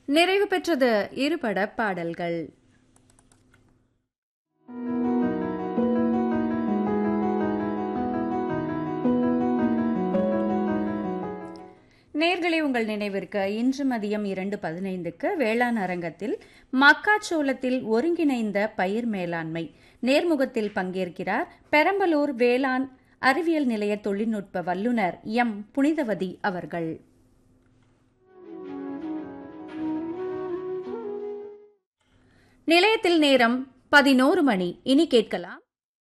நிறைவு பெற்றது இருபட பாடல்கள் நேர்களை உங்கள் நினைவிற்கு இன்று மதியம் இரண்டு பதினைந்துக்கு வேளாண் அரங்கத்தில் மக்காச்சோளத்தில் ஒருங்கிணைந்த பயிர் மேலாண்மை நேர்முகத்தில் பங்கேற்கிறார் பெரம்பலூர் வேளாண் அறிவியல் நிலைய தொழில்நுட்ப வல்லுநர் எம் புனிதவதி அவர்கள் நிலையத்தில் நேரம் பதினோரு மணி இனி கேட்கலாம்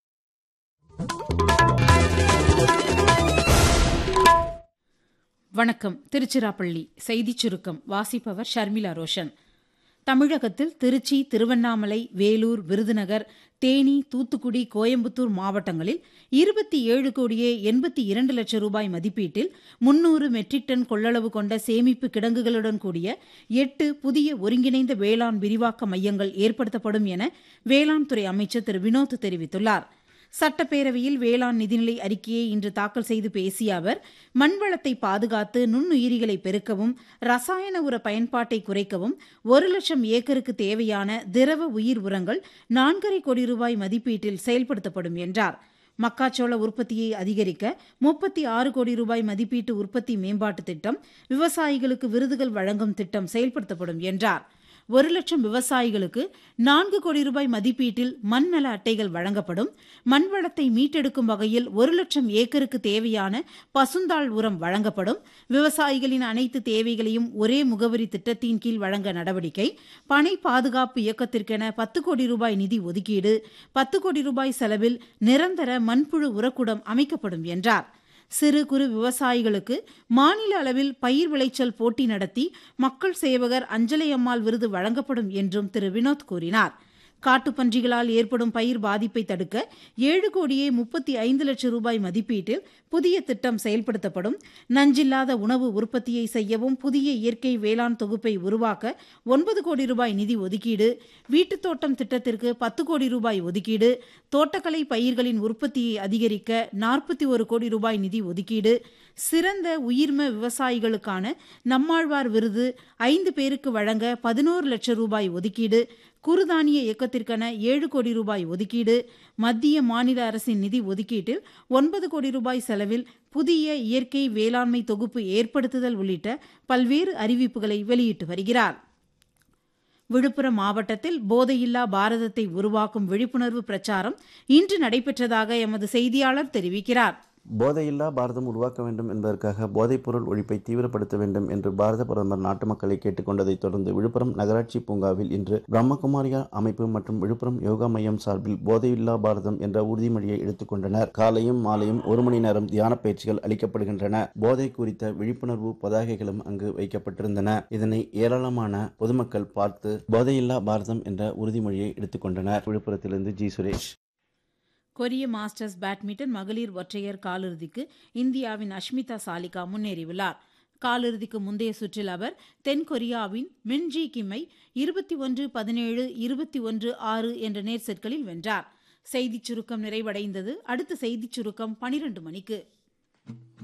வணக்கம் திருச்சிராப்பள்ளி செய்திச் சுருக்கம் வாசிப்பவர் ஷர்மிளா ரோஷன் தமிழகத்தில் திருச்சி திருவண்ணாமலை வேலூர் விருதுநகர் தேனி தூத்துக்குடி கோயம்புத்தூர் மாவட்டங்களில் இருபத்தி ஏழு கோடியே எண்பத்தி இரண்டு லட்சம் ரூபாய் மதிப்பீட்டில் முன்னூறு மெட்ரிக் டன் கொள்ளளவு கொண்ட சேமிப்பு கிடங்குகளுடன் கூடிய எட்டு புதிய ஒருங்கிணைந்த வேளாண் விரிவாக்க மையங்கள் ஏற்படுத்தப்படும் என வேளாண் துறை அமைச்சர் திரு வினோத் தெரிவித்துள்ளார் சட்டப்பேரவையில் வேளாண் நிதிநிலை அறிக்கையை இன்று தாக்கல் செய்து பேசிய அவர் மண்வளத்தை பாதுகாத்து நுண்ணுயிரிகளை பெருக்கவும் ரசாயன உர பயன்பாட்டை குறைக்கவும் ஒரு லட்சம் ஏக்கருக்கு தேவையான திரவ உயிர் உரங்கள் நான்கரை கோடி ரூபாய் மதிப்பீட்டில் செயல்படுத்தப்படும் என்றார் மக்காச்சோள உற்பத்தியை அதிகரிக்க முப்பத்தி ஆறு கோடி ரூபாய் மதிப்பீட்டு உற்பத்தி மேம்பாட்டு திட்டம் விவசாயிகளுக்கு விருதுகள் வழங்கும் திட்டம் செயல்படுத்தப்படும் என்றார் ஒரு லட்சம் விவசாயிகளுக்கு நான்கு கோடி ரூபாய் மதிப்பீட்டில் மண் நல அட்டைகள் வழங்கப்படும் மண் வளத்தை மீட்டெடுக்கும் வகையில் ஒரு லட்சம் ஏக்கருக்கு தேவையான பசுந்தாள் உரம் வழங்கப்படும் விவசாயிகளின் அனைத்து தேவைகளையும் ஒரே முகவரி திட்டத்தின் கீழ் வழங்க நடவடிக்கை பனை பாதுகாப்பு இயக்கத்திற்கென பத்து கோடி ரூபாய் நிதி ஒதுக்கீடு பத்து கோடி ரூபாய் செலவில் நிரந்தர மண்புழு உரக்குடம் அமைக்கப்படும் என்றார் சிறு குறு விவசாயிகளுக்கு மாநில அளவில் பயிர் விளைச்சல் போட்டி நடத்தி மக்கள் சேவகர் அஞ்சலை அம்மாள் விருது வழங்கப்படும் என்றும் திரு வினோத் கூறினார் காட்டுப்பன்றிகளால் ஏற்படும் பயிர் பாதிப்பை தடுக்க ஏழு கோடியே முப்பத்தி ஐந்து லட்சம் ரூபாய் மதிப்பீட்டில் புதிய திட்டம் செயல்படுத்தப்படும் நஞ்சில்லாத உணவு உற்பத்தியை செய்யவும் புதிய இயற்கை வேளாண் தொகுப்பை உருவாக்க ஒன்பது கோடி ரூபாய் நிதி ஒதுக்கீடு வீட்டுத் தோட்டம் திட்டத்திற்கு பத்து கோடி ரூபாய் ஒதுக்கீடு தோட்டக்கலை பயிர்களின் உற்பத்தியை அதிகரிக்க நாற்பத்தி ஒரு கோடி ரூபாய் நிதி ஒதுக்கீடு சிறந்த உயிர்ம விவசாயிகளுக்கான நம்மாழ்வார் விருது ஐந்து பேருக்கு வழங்க பதினோரு லட்சம் ரூபாய் ஒதுக்கீடு குறுதானிய இயக்கத்திற்கென ஏழு கோடி ரூபாய் ஒதுக்கீடு மத்திய மாநில அரசின் நிதி ஒதுக்கீட்டில் ஒன்பது கோடி ரூபாய் செலவில் புதிய இயற்கை வேளாண்மை தொகுப்பு ஏற்படுத்துதல் உள்ளிட்ட பல்வேறு அறிவிப்புகளை வெளியிட்டு வருகிறார் விழுப்புரம் மாவட்டத்தில் போதையில்லா பாரதத்தை உருவாக்கும் விழிப்புணர்வு பிரச்சாரம் இன்று நடைபெற்றதாக எமது செய்தியாளர் தெரிவிக்கிறார் போதையில்லா பாரதம் உருவாக்க வேண்டும் என்பதற்காக போதைப்பொருள் ஒழிப்பை தீவிரப்படுத்த வேண்டும் என்று பாரத பிரதமர் நாட்டு மக்களை கேட்டுக்கொண்டதைத் தொடர்ந்து விழுப்புரம் நகராட்சி பூங்காவில் இன்று பிரம்மகுமாரியா அமைப்பு மற்றும் விழுப்புரம் யோகா மையம் சார்பில் போதையில்லா பாரதம் என்ற உறுதிமொழியை எடுத்துக்கொண்டனர் காலையும் மாலையும் ஒரு மணி நேரம் தியான பயிற்சிகள் அளிக்கப்படுகின்றன போதை குறித்த விழிப்புணர்வு பதாகைகளும் அங்கு வைக்கப்பட்டிருந்தன இதனை ஏராளமான பொதுமக்கள் பார்த்து போதையில்லா பாரதம் என்ற உறுதிமொழியை எடுத்துக்கொண்டனர் விழுப்புரத்திலிருந்து ஜி சுரேஷ் கொரிய மாஸ்டர்ஸ் பேட்மிண்டன் மகளிர் ஒற்றையர் காலிறுதிக்கு இந்தியாவின் அஷ்மிதா சாலிகா முன்னேறியுள்ளார் காலிறுதிக்கு முந்தைய சுற்றில் அவர் தென்கொரியாவின் மின்ஜி கிம்மை இருபத்தி ஒன்று பதினேழு இருபத்தி ஒன்று ஆறு என்ற நேர் செட்களில் வென்றார் செய்திச் சுருக்கம் நிறைவடைந்தது அடுத்த செய்திச் சுருக்கம் பனிரெண்டு மணிக்கு